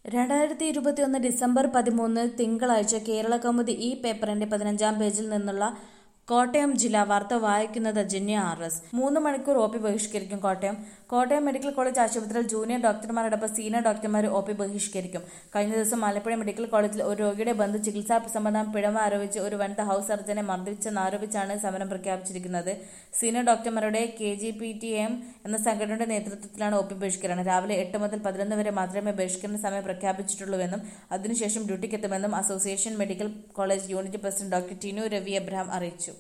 രണ്ടായിരത്തി ഇരുപത്തിയൊന്ന് ഡിസംബർ പതിമൂന്ന് തിങ്കളാഴ്ച കേരള കൗമുദി ഈ പേപ്പറിന്റെ പതിനഞ്ചാം പേജിൽ നിന്നുള്ള കോട്ടയം ജില്ലാ വാർത്ത വായിക്കുന്നത് ജന്യ ആർ എസ് മൂന്ന് മണിക്കൂർ ഒ പി ബഹിഷ്കരിക്കും കോട്ടയം കോട്ടയം മെഡിക്കൽ കോളേജ് ആശുപത്രിയിൽ ജൂനിയർ ഡോക്ടർമാരോടൊപ്പം സീനിയർ ഡോക്ടർമാർ ഒ പി ബഹിഷ്കരിക്കും കഴിഞ്ഞ ദിവസം ആലപ്പുഴ മെഡിക്കൽ കോളേജിൽ ഒരു രോഗിയുടെ ബന്ധു ചികിത്സാ സംബന്ധം പിഴവ് ആരോപിച്ച് ഒരു വനിത ഹൌസ് സർജനെ മർദ്ദിച്ചെന്നാരോപിച്ചാണ് സമരം പ്രഖ്യാപിച്ചിരിക്കുന്നത് സീനിയർ ഡോക്ടർമാരുടെ K G P T M എന്ന സംഘടനയുടെ നേതൃത്വത്തിലാണ് ഒ പി ബഹിഷ്കരണം രാവിലെ എട്ട് മുതൽ പതിനൊന്ന് വരെ മാത്രമേ ബഹിഷ്കരണ സമയം പ്രഖ്യാപിച്ചിട്ടുള്ളൂവെന്നും അതിനുശേഷം ഡ്യൂട്ടിക്കെത്തുമെന്നും association medical college unit president doctor Tinu Ravi Abraham അറിയിച്ചു